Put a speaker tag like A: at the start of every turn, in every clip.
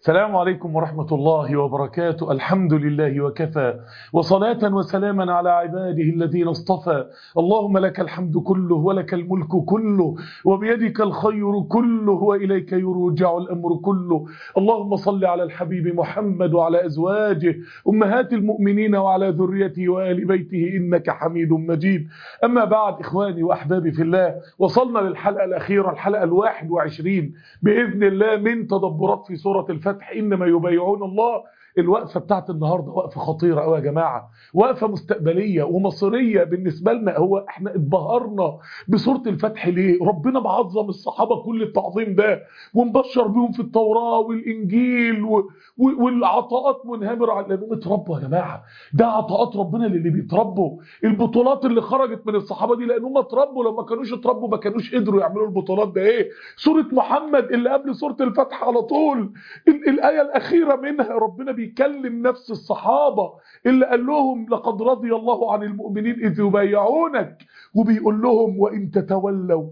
A: السلام عليكم ورحمة الله وبركاته الحمد لله وكفى وصلاة وسلاما على عباده الذين اصطفى اللهم لك الحمد كله ولك الملك كله وبيدك الخير كله وإليك يرجع الأمر كله اللهم صل على الحبيب محمد وعلى أزواجه أمهات المؤمنين وعلى ذريته وآل بيته إنك حميد مجيد أما بعد إخواني وأحبابي في الله وصلنا للحلقة الأخيرة الحلقة الواحد وعشرين بإذن الله من تدبرات في سورة الفتح إنما يبايعون الله الوقفة بتاعت النهاردة وقفة خطيرة قوي يا جماعة وقفة مستقبلية ومصيرية بالنسبة لنا هو احنا اتبهرنا بسورة الفتح ليه ربنا معظم الصحابة كل التعظيم ده ومبشر بيهم في التوراة والإنجيل و... و... والعطاءات منهمرة على لأنهم اتربوا يا جماعة ده عطاءات ربنا للي بيتربوا البطولات اللي خرجت من الصحابة دي لأنهم اتربوا لو ما كانوش اتربوا ما كانوش قدروا يعملوا البطولات ده ايه سورة محمد اللي قبل سورة الفتح على طول ال... الآية الأخيرة منها ربنا بيكلم نفس الصحابة اللي قال لهم لقد رضي الله عن المؤمنين إذ يبايعونك وبيقول لهم وإن تتولوا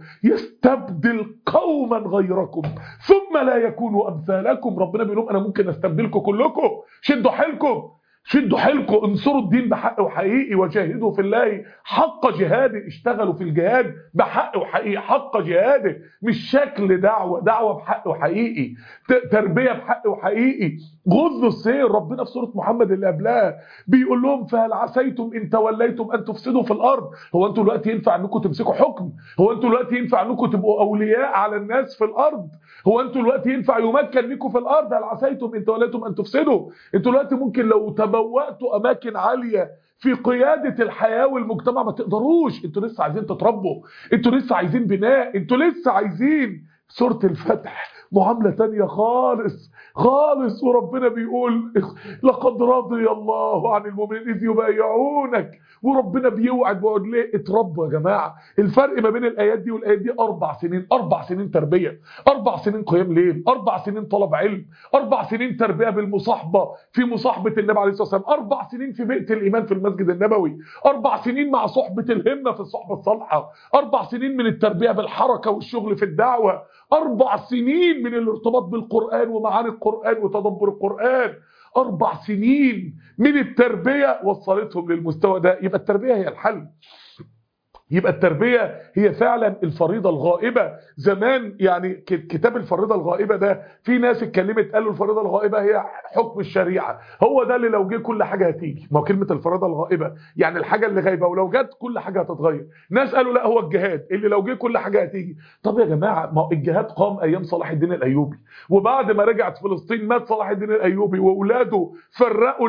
A: يستبدل قوما غيركم ثم لا يكونوا أمثالكم ربنا بيقول لهم أنا ممكن أستبدلكم كلكم شدوا حيلكم شدوا حيلكم انصروا الدين بحق وحقيقي وجاهدوا في الله حق جهاده اشتغلوا في الجهاد بحق وحقيقي حق جهاده مش شكل دعوة دعوة بحق وحقيقي تربية بحق وحقيقي غضوا السير ربنا في سورة محمد اللي قبلها بيقول لهم فهل عسيتم ان توليتم ان تفسدوا في الارض هو انتوا دلوقتي ينفع انكم تمسكوا حكم هو انتوا دلوقتي ينفع انكم تبقوا اولياء على الناس في الارض هو انتوا دلوقتي ينفع يمكن لكم في الارض هل عسيتم ان توليتم ان تفسدوا انتوا دلوقتي ممكن لو تبوأتوا اماكن عاليه في قيادة الحياة والمجتمع ما تقدروش انتوا لسه عايزين تتربوا انتوا لسه عايزين بناء انتوا لسه عايزين سورة الفتح معاملة تانية خالص خالص وربنا بيقول لقد رضي الله عن المؤمنين إذ يبايعونك وربنا بيوعد بيقعد ليه اتربوا يا جماعة الفرق ما بين الآيات دي والآيات دي أربع سنين أربع سنين تربية أربع سنين قيام ليل أربع سنين طلب علم أربع سنين تربية بالمصاحبة في مصاحبة النبي عليه الصلاة والسلام أربع سنين في بيئة الإيمان في المسجد النبوي أربع سنين مع صحبة الهمة في الصحبة الصالحة أربع سنين من التربية بالحركة والشغل في الدعوة أربع سنين من الارتباط بالقرآن ومعاني القرآن وتدبر القرآن أربع سنين من التربية وصلتهم للمستوى ده يبقى التربية هي الحل يبقى التربية هي فعلا الفريضة الغائبة زمان يعني كتاب الفريضة الغائبة ده في ناس اتكلمت قالوا الفريضة الغائبة هي حكم الشريعة هو ده اللي لو جه كل حاجة هتيجي ما هو كلمة الفريضة الغائبة يعني الحاجة اللي غايبة ولو جت كل حاجة هتتغير ناس قالوا لا هو الجهاد اللي لو جه كل حاجة هتيجي طب يا جماعة ما الجهاد قام أيام صلاح الدين الأيوبي وبعد ما رجعت فلسطين مات صلاح الدين الأيوبي وأولاده فرقوا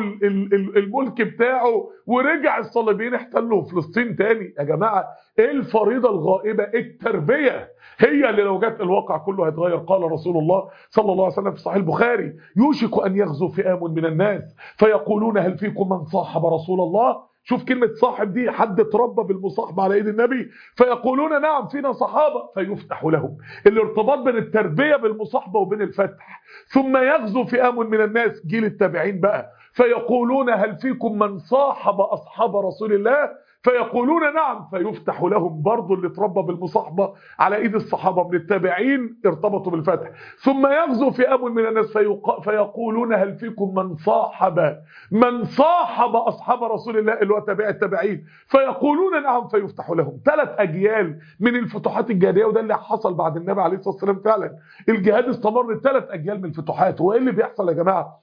A: الملك بتاعه ورجع الصليبيين احتلوا فلسطين تاني يا جماعة ايه الفريضة الغائبة التربية هي اللي لو جت الواقع كله هيتغير قال رسول الله صلى الله عليه وسلم في صحيح البخاري يوشك أن يغزو فئام من الناس فيقولون هل فيكم من صاحب رسول الله شوف كلمة صاحب دي حد اتربى بالمصاحبة على ايد النبي فيقولون نعم فينا صحابة فيفتح لهم الارتباط بين التربية بالمصاحبة وبين الفتح ثم يغزو فئام من الناس جيل التابعين بقى فيقولون هل فيكم من صاحب أصحاب رسول الله فيقولون نعم فيفتح لهم برضو اللي اتربى بالمصاحبة على ايد الصحابة من التابعين ارتبطوا بالفتح ثم يغزو فئام من الناس فيق... فيقولون هل فيكم من صاحب من صاحب أصحاب رسول الله اللي هو تابع التابعين فيقولون نعم فيفتح لهم ثلاث أجيال من الفتوحات الجهادية وده اللي حصل بعد النبي عليه الصلاة والسلام فعلا الجهاد استمر ثلاث أجيال من الفتوحات هو ايه اللي بيحصل يا جماعة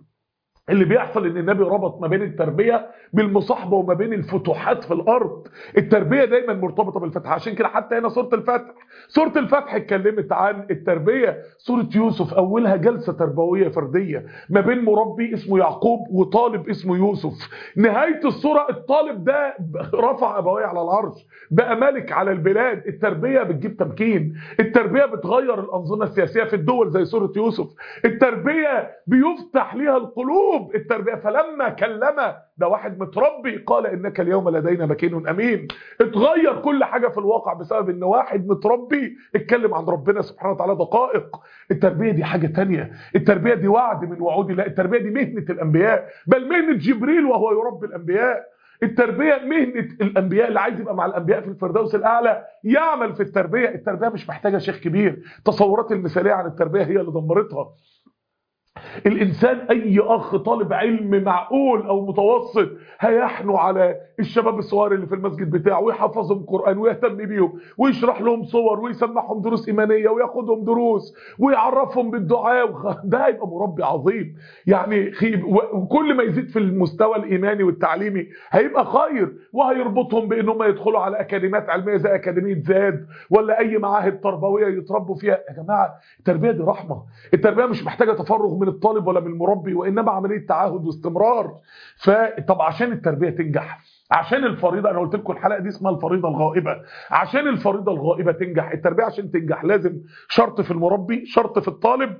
A: اللي بيحصل ان النبي ربط ما بين التربية بالمصاحبة وما بين الفتوحات في الارض التربية دايما مرتبطة بالفتح عشان كده حتى هنا سورة الفتح سورة الفتح اتكلمت عن التربية سورة يوسف اولها جلسة تربوية فردية ما بين مربي اسمه يعقوب وطالب اسمه يوسف نهاية السورة الطالب ده رفع ابويه على العرش بقى ملك على البلاد التربية بتجيب تمكين التربية بتغير الانظمة السياسية في الدول زي سورة يوسف التربية بيفتح ليها القلوب قلوب التربية فلما كلم ده واحد متربي قال إنك اليوم لدينا مكين أمين اتغير كل حاجة في الواقع بسبب إن واحد متربي اتكلم عن ربنا سبحانه وتعالى دقائق التربية دي حاجة تانية التربية دي وعد من وعود الله التربية دي مهنة الأنبياء بل مهنة جبريل وهو يربي الأنبياء التربية مهنة الأنبياء اللي عايز يبقى مع الأنبياء في الفردوس الأعلى يعمل في التربية التربية مش محتاجة شيخ كبير تصورات المثالية عن التربية هي اللي دمرتها الإنسان أي أخ طالب علم معقول أو متوسط هيحنوا على الشباب الصغار اللي في المسجد بتاعه ويحفظهم قرآن ويهتم بيهم ويشرح لهم صور ويسمعهم دروس إيمانية وياخدهم دروس ويعرفهم بالدعاء وخ- ده هيبقى مربي عظيم يعني خيب وكل ما يزيد في المستوى الإيماني والتعليمي هيبقى خير وهيربطهم بأنهم يدخلوا على أكاديميات علمية زي أكاديمية زاد ولا أي معاهد تربوية يتربوا فيها يا جماعة التربية دي رحمة التربية مش محتاجة تفرغ من الطالب ولا من المربي وإنما عملية تعاهد واستمرار فطب عشان التربية تنجح عشان الفريضة أنا قلت لكم الحلقة دي اسمها الفريضة الغائبة عشان الفريضة الغائبة تنجح التربية عشان تنجح لازم شرط في المربي شرط في الطالب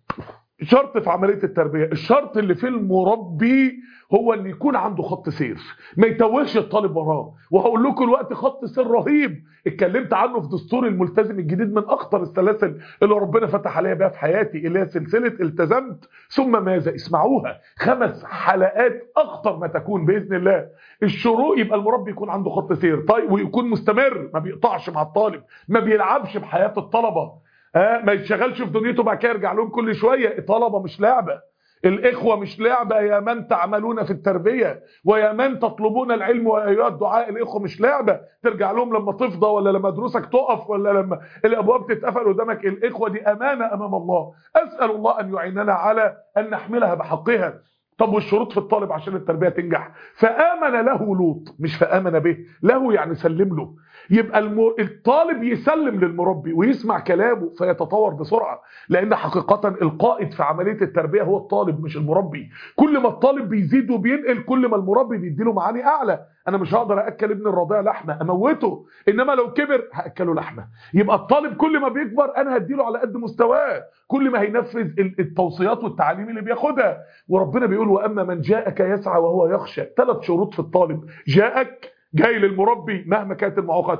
A: شرط في عملية التربية الشرط اللي في المربي هو ان يكون عنده خط سير ما يتوهش الطالب وراه وهقول لكم الوقت خط سير رهيب اتكلمت عنه في دستور الملتزم الجديد من اخطر السلاسل اللي ربنا فتح عليها بيها في حياتي اللي هي سلسله التزمت ثم ماذا اسمعوها خمس حلقات اخطر ما تكون باذن الله الشروق يبقى المربي يكون عنده خط سير طيب ويكون مستمر ما بيقطعش مع الطالب ما بيلعبش بحياه الطلبه آه ما يشتغلش في دنيته بعد كده يرجع لهم كل شويه الطلبه مش لعبه الإخوة مش لعبة يا من تعملون في التربية ويا من تطلبون العلم وأيها الدعاء الإخوة مش لعبة ترجع لهم لما تفضى ولا لما دروسك تقف ولا لما الأبواب تتقفل قدامك الإخوة دي أمانة أمام الله أسأل الله أن يعيننا على أن نحملها بحقها طب والشروط في الطالب عشان التربية تنجح فآمن له لوط مش فآمن به له يعني سلم له يبقى المر... الطالب يسلم للمربي ويسمع كلامه فيتطور بسرعة لأن حقيقة القائد في عملية التربية هو الطالب مش المربي كل ما الطالب بيزيد وبينقل كل ما المربي بيديله معاني أعلى أنا مش هقدر أكل ابن الرضيع لحمة أموته إنما لو كبر هأكله لحمة يبقى الطالب كل ما بيكبر أنا هديله على قد مستواه كل ما هينفذ التوصيات والتعاليم اللي بياخدها وربنا بيقول وأما من جاءك يسعى وهو يخشى ثلاث شروط في الطالب جاءك جاي للمربي مهما كانت المعوقات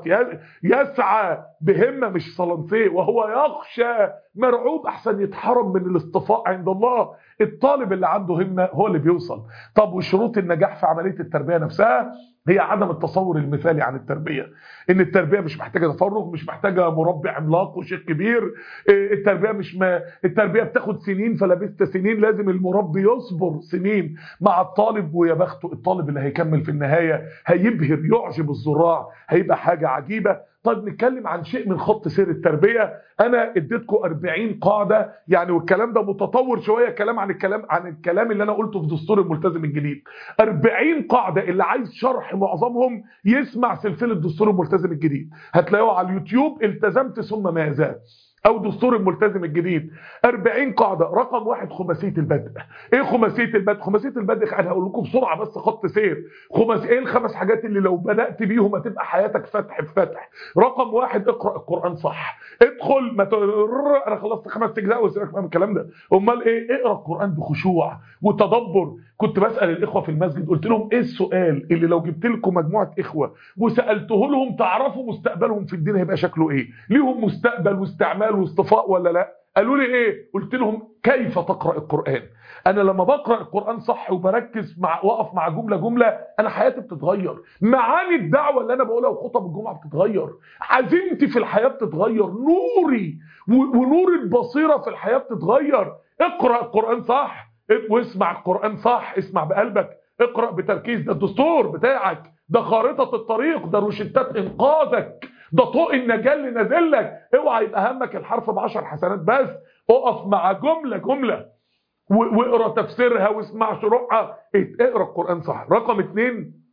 A: يسعى بهمة مش صلنسيه وهو يخشى مرعوب احسن يتحرم من الاصطفاء عند الله الطالب اللي عنده همة هو اللي بيوصل طب وشروط النجاح في عملية التربية نفسها هي عدم التصور المثالي عن التربية ان التربية مش محتاجة تفرغ مش محتاجة مربي عملاق وشيخ كبير التربية مش ما التربية بتاخد سنين فلبست سنين لازم المربي يصبر سنين مع الطالب ويا بخته الطالب اللي هيكمل في النهاية هيبهر يعجب الزراع هيبقى حاجة عجيبة طيب نتكلم عن شيء من خط سير التربية انا اديتكم 40 قاعدة يعني والكلام ده متطور شوية كلام عن الكلام عن الكلام اللي انا قلته في دستور الملتزم الجديد 40 قاعدة اللي عايز شرح معظمهم يسمع سلسلة دستور الملتزم الجديد هتلاقوها على اليوتيوب التزمت ثم ماذا او دستور الملتزم الجديد 40 قاعده رقم واحد خماسيه البدء ايه خماسيه البدء خماسيه البدء انا هقول لكم بسرعه بس خط سير خماس ايه الخمس حاجات اللي لو بدات بيهم هتبقى حياتك فتح في فتح رقم واحد اقرا القران صح ادخل ما ت... انا خلصت خمس اجزاء وسيبك من الكلام ده امال ايه اقرا القران بخشوع وتدبر كنت بسال الاخوه في المسجد قلت لهم ايه السؤال اللي لو جبت لكم مجموعه اخوه وسالته لهم تعرفوا مستقبلهم في الدين هيبقى شكله ايه ليهم مستقبل واستعمال واصطفاء ولا لا قالوا لي ايه قلت لهم كيف تقرا القران انا لما بقرا القران صح وبركز مع واقف مع جمله جمله انا حياتي بتتغير معاني الدعوه اللي انا بقولها وخطب الجمعه بتتغير عزيمتي في الحياه بتتغير نوري ونور البصيره في الحياه بتتغير اقرا القران صح واسمع القران صح اسمع بقلبك اقرا بتركيز ده الدستور بتاعك ده خارطه الطريق ده روشتات انقاذك ده طوق النجاه اللي نازل لك اوعى يبقى همك الحرف ب 10 حسنات بس اقف مع جمله جمله واقرا تفسيرها واسمع شروحها اقرا القران صح رقم اتنين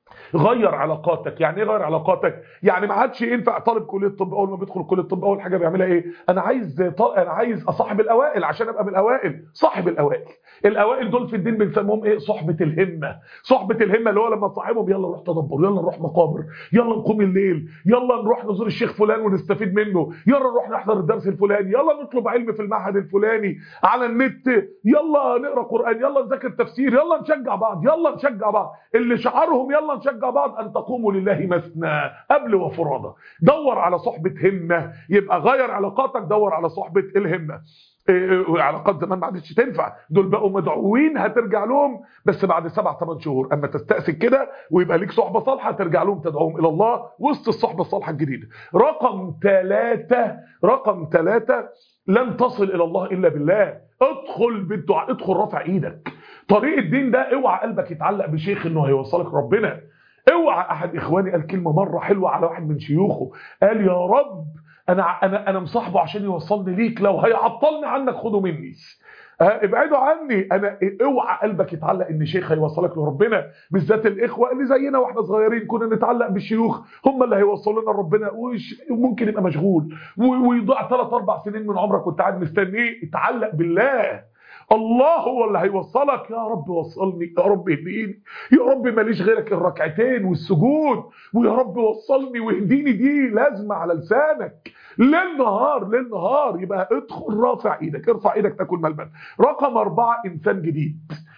A: غير علاقاتك يعني ايه غير علاقاتك يعني ما عادش ينفع طالب كليه الطب اول ما بيدخل كليه الطب اول حاجه بيعملها ايه انا عايز ط... انا عايز اصاحب الاوائل عشان ابقى من الاوائل صاحب الاوائل الاوائل دول في الدين بنسميهم ايه صحبه الهمه صحبه الهمه اللي هو لما تصاحبهم يلا نروح تدبر يلا نروح مقابر يلا نقوم الليل يلا نروح نزور الشيخ فلان ونستفيد منه يلا نروح نحضر الدرس الفلاني يلا نطلب علم في المعهد الفلاني على النت يلا نقرا قران يلا نذاكر تفسير يلا نشجع بعض يلا نشجع بعض اللي شعارهم يلا نشجع بعض ان تقوموا لله مثنى قبل وفرادى دور على صحبه همه يبقى غير علاقاتك دور على صحبه الهمه إيه، علاقات زمان ما عادتش تنفع دول بقوا مدعوين هترجع لهم بس بعد سبع ثمان شهور اما تستأسك كده ويبقى ليك صحبه صالحه ترجع لهم تدعوهم الى الله وسط الصحبه الصالحه الجديده رقم ثلاثة رقم ثلاثة لن تصل الى الله الا بالله ادخل بالدعاء ادخل رافع ايدك طريق الدين ده اوعى قلبك يتعلق بشيخ انه هيوصلك ربنا اوعى احد اخواني قال كلمه مره حلوه على واحد من شيوخه قال يا رب انا انا انا مصاحبه عشان يوصلني ليك لو هيعطلني عنك خده مني آه، ابعدوا عني انا اوعى قلبك يتعلق ان شيخ هيوصلك لربنا بالذات الاخوه اللي زينا واحنا صغيرين كنا نتعلق بالشيوخ هم اللي هيوصلونا لربنا وش- وممكن يبقى مشغول و- ويضيع ثلاث اربع سنين من عمرك وانت قاعد مستنيه اتعلق بالله الله هو اللي هيوصلك يا رب وصلني يا رب اهديني يا رب ماليش غيرك الركعتين والسجود ويا رب وصلني واهديني دي لازمه على لسانك ليل نهار ليل نهار يبقى ادخل رافع ايدك ارفع ايدك تاكل ملبن رقم أربعة إنسان جديد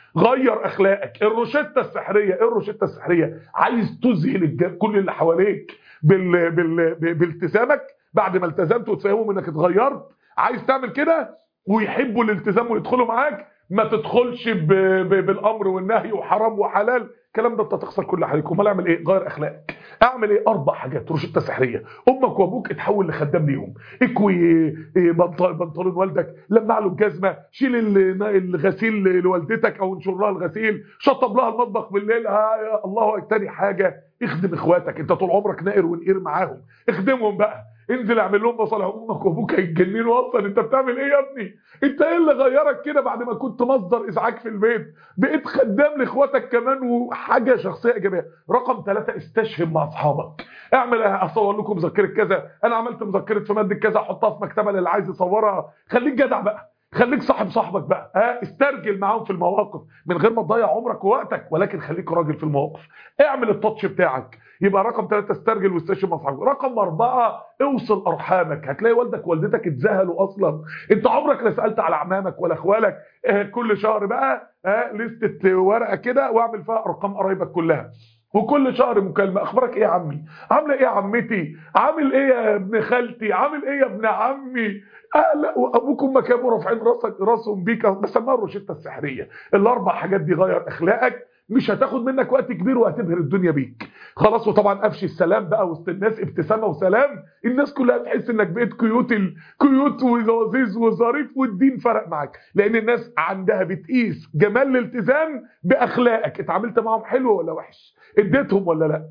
A: غير أخلاقك الروشتة السحرية إيه الروشتة السحرية عايز تذهل الج- كل اللي حواليك بال... بال... ب- بالتزامك بعد ما التزمت وتفهمهم انك اتغيرت عايز تعمل كده ويحبوا الالتزام ويدخلوا معاك ما تدخلش ب... ب... بالامر والنهي وحرام وحلال الكلام ده انت تخسر كل حاجه امال اعمل ايه غير اخلاقك اعمل ايه اربع حاجات روشته سحريه امك وابوك اتحول لخدام ليهم اكوي إيه، بنط- بنطلون والدك لمع له الجزمه شيل ال- الغسيل لوالدتك او انشر لها الغسيل شطب لها المطبخ بالليل ها يا الله تاني حاجه اخدم اخواتك انت طول عمرك نائر ونقير معاهم اخدمهم بقى انزل اعمل لهم مصالح امك وابوك هيتجننوا اصلا انت بتعمل ايه يا ابني انت ايه اللي غيرك كده بعد ما كنت مصدر ازعاج في البيت بقيت خدام لاخواتك كمان وحاجه شخصيه ايجابيه رقم ثلاثة استشهد مع اصحابك اعمل إيه؟ اصور لكم مذكره كذا انا عملت مذكره في ماده كذا احطها في مكتبه للي عايز يصورها خليك جدع بقى خليك صاحب صاحبك بقى ها استرجل معاهم في المواقف من غير ما تضيع عمرك ووقتك ولكن خليك راجل في المواقف اعمل التاتش بتاعك يبقى رقم ثلاثة استرجل واستشهد مع صاحبك رقم أربعة اوصل أرحامك هتلاقي والدك ووالدتك اتذهلوا أصلا انت عمرك لا سألت على أعمامك ولا أخوالك آه كل شهر بقى آه لستة ورقة كده واعمل فيها أرقام قرايبك كلها وكل شهر مكالمة اخبارك ايه يا عمي عامله ايه يا عمتي عامل ايه يا ابن خالتي عامل ايه يا ابن عمي آه لا وابوك وامك كانوا رافعين راسك راسهم بيك بسموها الروشته السحريه الاربع حاجات دي غير اخلاقك مش هتاخد منك وقت كبير وهتبهر الدنيا بيك خلاص وطبعا افشي السلام بقى وسط الناس ابتسامه وسلام الناس كلها تحس انك بقيت كيوت ال... كيوت وزوازيز وظريف والدين فرق معاك لان الناس عندها بتقيس جمال الالتزام باخلاقك اتعاملت معاهم حلو ولا وحش اديتهم ولا لا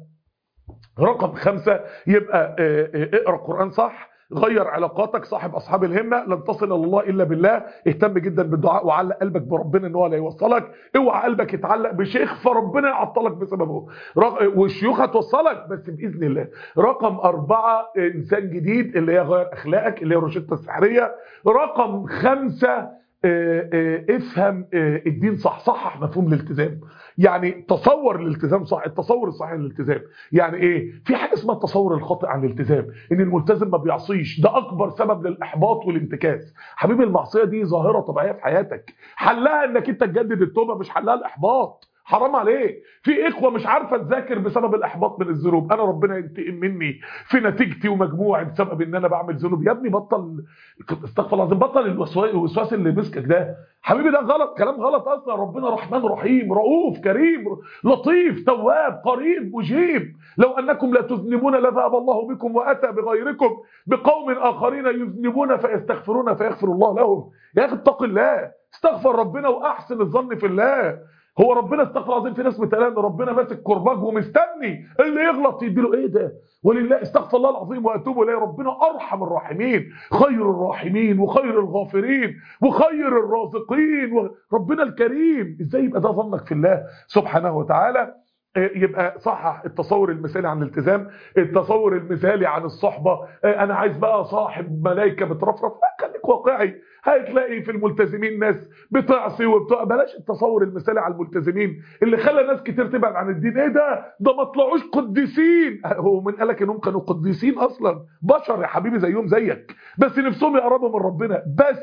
A: رقم خمسة يبقى آه، آه، اقرا قرآن صح غير علاقاتك صاحب اصحاب الهمه لن تصل الى الله الا بالله اهتم جدا بالدعاء وعلق قلبك بربنا ان هو اللي هيوصلك اوعى قلبك يتعلق بشيخ فربنا يعطلك بسببه رق... والشيوخ هتوصلك بس باذن الله رقم أربعة انسان جديد اللي هي غير اخلاقك اللي هي روشته السحريه رقم خمسة آه، آه، افهم آه، الدين صح صحح مفهوم الالتزام يعني تصور الالتزام صح التصور الصحيح للالتزام يعني ايه في حاجه اسمها التصور الخاطئ عن الالتزام ان الملتزم ما بيعصيش ده اكبر سبب للاحباط والانتكاس حبيبي المعصيه دي ظاهره طبيعيه في حياتك حلها انك انت تجدد التوبه مش حلها الاحباط حرام عليك في اخوه مش عارفه تذاكر بسبب الاحباط من الذنوب انا ربنا ينتقم مني في نتيجتي ومجموعي بسبب ان انا بعمل ذنوب يا ابني بطل استغفر الله العظيم بطل الوسواس الوسواس اللي مسكك ده حبيبي ده غلط كلام غلط اصلا ربنا رحمن رحيم رؤوف كريم لطيف تواب قريب مجيب لو انكم لا تذنبون لذهب الله بكم واتى بغيركم بقوم اخرين يذنبون فيستغفرون فيغفر الله لهم يا اخي اتق الله استغفر ربنا واحسن الظن في الله هو ربنا استغفر العظيم في ناس متقال ان ربنا ماسك كرباج ومستني اللي يغلط يديله ايه ده ولله استغفر الله العظيم واتوب اليه ربنا ارحم الراحمين خير الراحمين وخير الغافرين وخير الرازقين ربنا الكريم ازاي يبقى ده ظنك في الله سبحانه وتعالى يبقى صحح التصور المثالي عن الالتزام التصور المثالي عن الصحبة انا عايز بقى صاحب ملايكة بترفرف لا خليك واقعي هتلاقي في الملتزمين ناس بتعصي وبتاع بلاش التصور المثالي على الملتزمين اللي خلى ناس كتير تبعد عن الدين ايه ده ده ما طلعوش قديسين هو من قالك انهم كانوا قديسين اصلا بشر يا حبيبي زيهم زيك بس نفسهم يقربوا من ربنا بس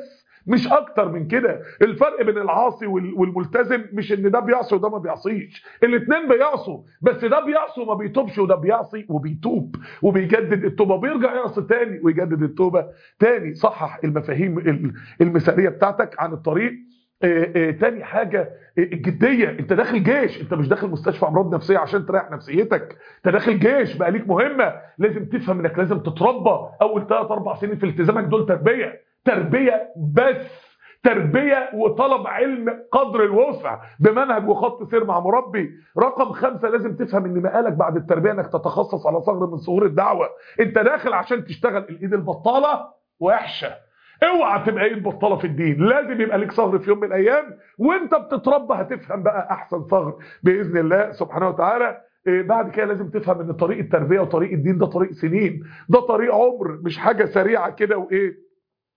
A: مش اكتر من كده الفرق بين العاصي والملتزم مش ان ده بيعصي وده ما بيعصيش الاثنين بيعصوا بس ده بيعصي وما بيتوبش وده بيعصي وبيتوب وبيجدد التوبه وبيرجع يعصي تاني ويجدد التوبه تاني صحح المفاهيم المثاليه بتاعتك عن الطريق آآ آآ تاني حاجة الجدية انت داخل جيش انت مش داخل مستشفى امراض نفسية عشان تريح نفسيتك انت داخل جيش بقى ليك مهمة لازم تفهم انك لازم تتربى اول 3 4 سنين في التزامك دول تربية تربية بس تربية وطلب علم قدر الوسع بمنهج وخط سير مع مربي رقم خمسة لازم تفهم ان مقالك بعد التربية انك تتخصص على ثغر من ثغور الدعوة انت داخل عشان تشتغل الايد البطالة وحشة اوعى تبقى ايد بطاله في الدين لازم يبقى ليك ثغر في يوم من الايام وانت بتتربى هتفهم بقى احسن ثغر باذن الله سبحانه وتعالى إيه بعد كده لازم تفهم ان طريق التربيه وطريق الدين ده طريق سنين ده طريق عمر مش حاجه سريعه كده وايه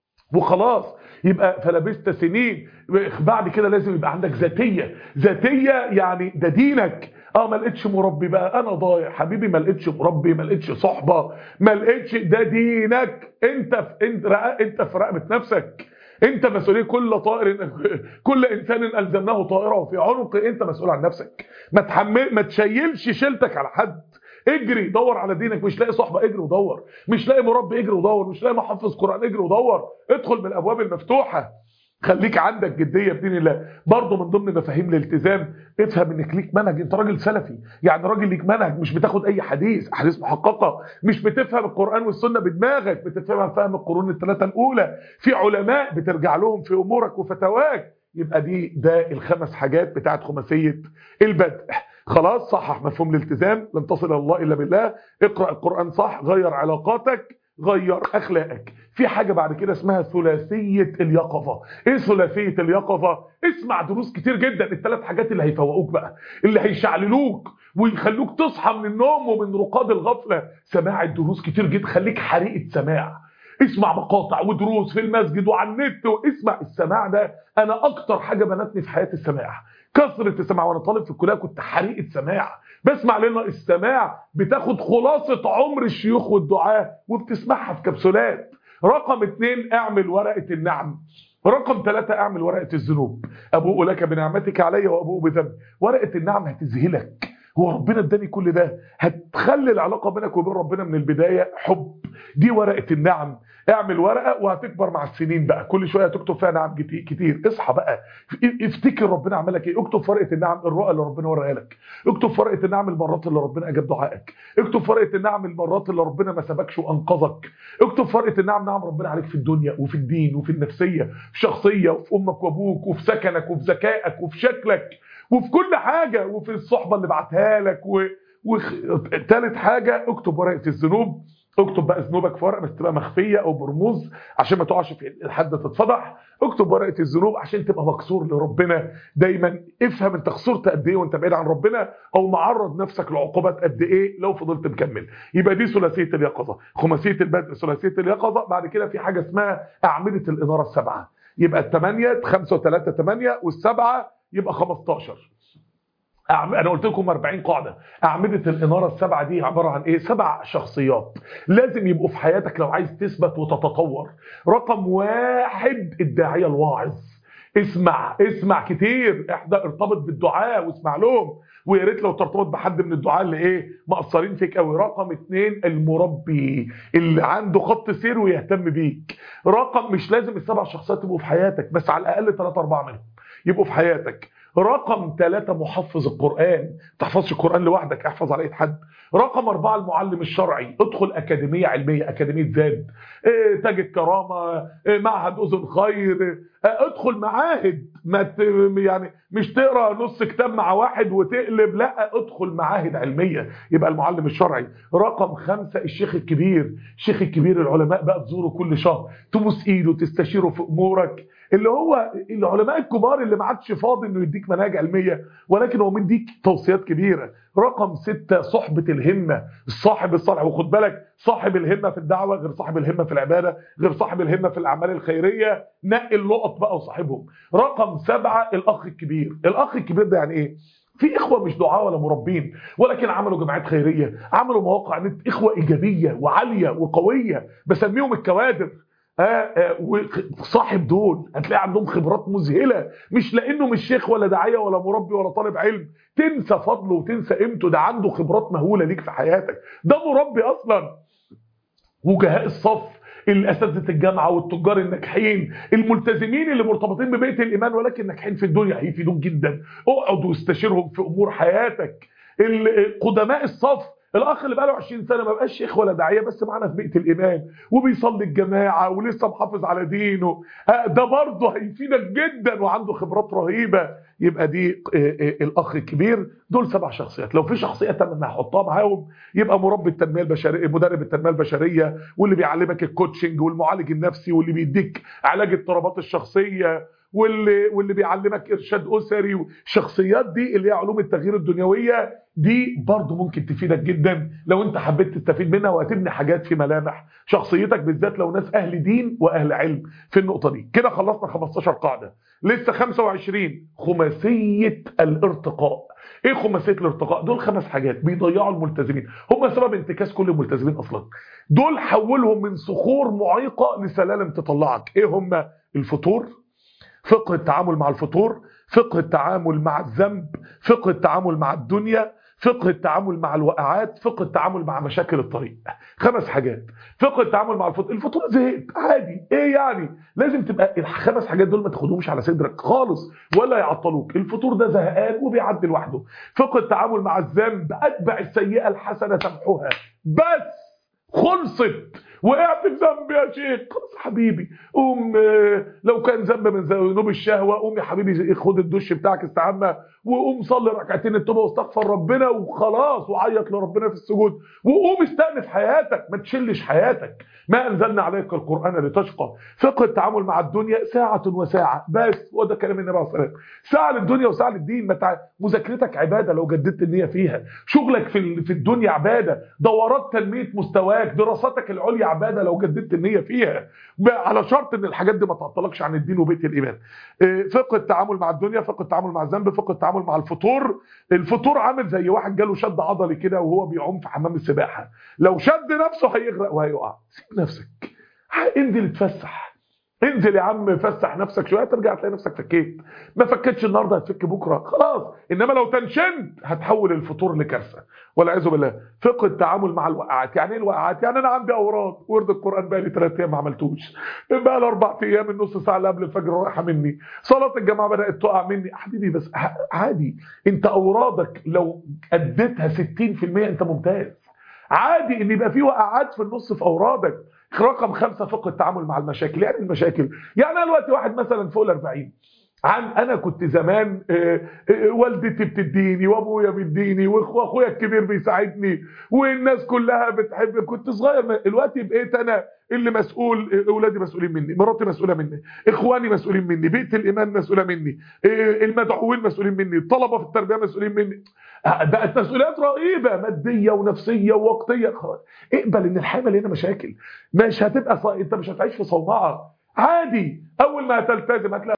A: وخلاص يبقى فلبست سنين بعد كده لازم يبقى عندك ذاتيه ذاتيه يعني ده دينك اه ما لقيتش مربي بقى انا ضايع حبيبي ما لقيتش مربي ما لقيتش صحبه ما لقيتش ده دينك انت في انت انت في رقبه نفسك انت مسؤوليه كل طائر كل انسان الزمناه طائره في عنقه انت مسؤول عن نفسك ما تحمل ما تشيلش شيلتك على حد اجري دور على دينك مش لاقي صحبه اجري ودور مش لاقي مربي اجري ودور مش لاقي محفظ قران اجري ودور ادخل من الابواب المفتوحه خليك عندك جديه بدين الله برضه من ضمن مفاهيم الالتزام افهم انك ليك منهج انت راجل سلفي يعني راجل ليك منهج مش بتاخد اي حديث احاديث محققه مش بتفهم القران والسنه بدماغك بتفهمها فهم القرون الثلاثه الاولى في علماء بترجع لهم في امورك وفتواك يبقى دي ده الخمس حاجات بتاعت خماسيه البدء خلاص صحح مفهوم الالتزام لن تصل الى الله الا بالله اقرا القران صح غير علاقاتك غير اخلاقك في حاجه بعد كده اسمها ثلاثيه اليقظه ايه ثلاثيه اليقظه اسمع دروس كتير جدا الثلاث حاجات اللي هيفوقوك بقى اللي هيشعللوك ويخلوك تصحى من النوم ومن رقاد الغفله سماع الدروس كتير جدا خليك حريقه سماع اسمع مقاطع ودروس في المسجد وعلى النت واسمع السماع ده انا اكتر حاجه بنتني في حياتي السماع كثره السماع وانا طالب في الكليه كنت حريقه سماع بسمع لنا السماع بتاخد خلاصه عمر الشيوخ والدعاه وبتسمعها في كبسولات رقم اتنين اعمل ورقه النعم رقم ثلاثة اعمل ورقة الذنوب أبوء لك بنعمتك علي وأبوء بذنبي ورقة النعم هتذهلك هو ربنا اداني كل ده هتخلي العلاقة بينك وبين ربنا من البداية حب دي ورقة النعم اعمل ورقة وهتكبر مع السنين بقى كل شوية تكتب فيها نعم كتير اصحى بقى افتكر ربنا عمل لك ايه اكتب في ورقة النعم الرؤى اللي ربنا ورقها لك اكتب في ورقة النعم المرات اللي ربنا اجاب دعائك اكتب في ورقة النعم المرات اللي ربنا ما سابكش وانقذك اكتب في ورقة النعم نعم ربنا عليك في الدنيا وفي الدين وفي النفسية في شخصية وفي امك وابوك وفي سكنك وفي ذكائك وفي شكلك وفي كل حاجة وفي الصحبة اللي بعتها لك و... وثالث حاجة اكتب ورقة الذنوب اكتب بقى ذنوبك في ورقه بس تبقى مخفيه او برموز عشان ما تقعش في حد تتفضح اكتب ورقه الذنوب عشان تبقى مكسور لربنا دايما افهم انت خسرت قد ايه وانت بعيد عن ربنا او معرض نفسك لعقوبات قد ايه لو فضلت مكمل يبقى دي ثلاثيه اليقظه خماسيه البدء ثلاثيه اليقظه بعد كده في حاجه اسمها اعمده الاناره السبعه يبقى الثمانيه خمسه وثلاثه ثمانيه والسبعه يبقى 15 انا قلت لكم 40 قاعده اعمده الاناره السبعه دي عباره عن ايه سبع شخصيات لازم يبقوا في حياتك لو عايز تثبت وتتطور رقم واحد الداعيه الواعظ اسمع اسمع كتير احدى ارتبط بالدعاء واسمع لهم ويا ريت لو ترتبط بحد من الدعاء اللي ايه مقصرين فيك قوي رقم اتنين المربي اللي عنده خط سير ويهتم بيك رقم مش لازم السبع شخصيات يبقوا في حياتك بس على الاقل ثلاثة اربعة منهم يبقوا في حياتك رقم ثلاثة محفظ القرآن تحفظش القرآن لوحدك احفظ على ايد حد رقم أربعة المعلم الشرعي ادخل أكاديمية علمية أكاديمية زاد إيه تاج الكرامة إيه معهد أذن خير إيه ادخل معاهد ما ت... يعني مش تقرا نص كتاب مع واحد وتقلب لا ادخل معاهد علمية يبقى المعلم الشرعي رقم خمسة الشيخ الكبير الشيخ الكبير العلماء بقى تزوره كل شهر تبوس ايده تستشيره في امورك اللي هو العلماء الكبار اللي ما عادش فاضي انه يديك مناهج علميه ولكن هو مديك توصيات كبيره رقم ستة صحبة الهمة الصاحب الصالح وخد بالك صاحب الهمة في الدعوة غير صاحب الهمة في العبادة غير صاحب الهمة في الأعمال الخيرية نقي اللقط بقى وصاحبهم رقم سبعة الأخ الكبير الأخ الكبير ده يعني إيه في إخوة مش دعاة ولا مربين ولكن عملوا جماعات خيرية عملوا مواقع نت إخوة إيجابية وعالية وقوية بسميهم الكوادر آه آه وصاحب دول هتلاقي عندهم خبرات مذهله مش لانه مش شيخ ولا داعيه ولا مربي ولا طالب علم تنسى فضله وتنسى قيمته ده عنده خبرات مهوله ليك في حياتك ده مربي اصلا وجهاء الصف الاساتذه الجامعه والتجار الناجحين الملتزمين اللي مرتبطين ببيت الايمان ولكن ناجحين في الدنيا هيفيدوك جدا اقعد واستشيرهم في امور حياتك قدماء الصف الاخ اللي بقاله 20 سنه ما بقاش شيخ ولا داعيه بس معانا في بيئه الايمان وبيصلي الجماعه ولسه محافظ على دينه ده برضه هيفيدك جدا وعنده خبرات رهيبه يبقى دي الاخ الكبير دول سبع شخصيات لو في شخصيه ثامنه هحطها معاهم يبقى مربي التنميه البشريه مدرب التنميه البشريه واللي بيعلمك الكوتشنج والمعالج النفسي واللي بيديك علاج اضطرابات الشخصيه واللي واللي بيعلمك ارشاد اسري الشخصيات دي اللي هي علوم التغيير الدنيويه دي برضه ممكن تفيدك جدا لو انت حبيت تستفيد منها وهتبني حاجات في ملامح شخصيتك بالذات لو ناس اهل دين واهل علم في النقطه دي كده خلصنا 15 قاعده لسه 25 خماسيه الارتقاء ايه خماسيه الارتقاء دول خمس حاجات بيضيعوا الملتزمين هم سبب انتكاس كل الملتزمين اصلا دول حولهم من صخور معيقه لسلالم تطلعك ايه هم الفطور فقه التعامل مع الفطور فقه التعامل مع الذنب فقه التعامل مع الدنيا فقه التعامل مع الوقعات فقه التعامل مع مشاكل الطريق خمس حاجات فقه التعامل مع الفطور الفطور زهقت عادي ايه يعني لازم تبقى الخمس حاجات دول ما تاخدهمش على صدرك خالص ولا يعطلوك الفطور ده زهقان وبيعدي لوحده فقه التعامل مع الذنب اتبع السيئه الحسنه تمحوها بس خلصت وقعت في ذنب يا شيخ خلاص حبيبي قوم لو كان ذنب من ذنوب الشهوه قوم يا حبيبي خد الدش بتاعك استحمى وقوم صلي ركعتين التوبه واستغفر ربنا وخلاص وعيط لربنا في السجود وقوم استأنف حياتك ما تشلش حياتك ما انزلنا عليك القران لتشقى فقه التعامل مع الدنيا ساعه وساعه بس وده كلام النبي عليه الصلاه والسلام ساعه للدنيا وساعه للدين متع... مذاكرتك عباده لو جددت النيه فيها شغلك في في الدنيا عباده دورات تنميه مستواك دراستك العليا عباده لو جددت النيه فيها على شرط ان الحاجات دي ما تعطلكش عن الدين وبيت الايمان فقه التعامل مع الدنيا فقه التعامل مع الذنب فقه التعامل مع الفطور الفطور عامل زي واحد جاله شد عضلي كده وهو بيعوم في حمام السباحه لو شد نفسه هيغرق وهيقع سيب نفسك انزل اتفسح انزل يا عم فسح نفسك شويه ترجع تلاقي نفسك فكيت ما فكتش النهارده هتفك بكره خلاص انما لو تنشنت هتحول الفطور لكارثه والعياذ بالله فقه التعامل مع الوقعات يعني ايه الوقعات يعني انا عندي اوراد ورد القران بقى لي 3 ايام ما عملتوش بقى لي 4 ايام النص ساعه اللي قبل الفجر رايحه مني صلاه الجماعه بدات تقع مني حبيبي بس عادي انت اورادك لو اديتها 60% انت ممتاز عادي ان يبقى في وقعات في النص في اورادك رقم خمسة فقه التعامل مع المشاكل يعني المشاكل يعني انا دلوقتي واحد مثلا فوق ال 40 عن انا كنت زمان والدتي بتديني وابويا بيديني واخويا الكبير بيساعدني والناس كلها بتحب كنت صغير دلوقتي بقيت انا اللي مسؤول اولادي مسؤولين مني مراتي مسؤوله مني اخواني مسؤولين مني بيئه الايمان مسؤوله مني المدعوين مسؤولين مني الطلبه في التربيه مسؤولين مني بقت مسؤوليات رهيبه ماديه ونفسيه ووقتيه اقبل ان الحياه مليانه مشاكل مش هتبقى ص... انت مش هتعيش في صومعه عادي اول ما هتلتزم هتلاقي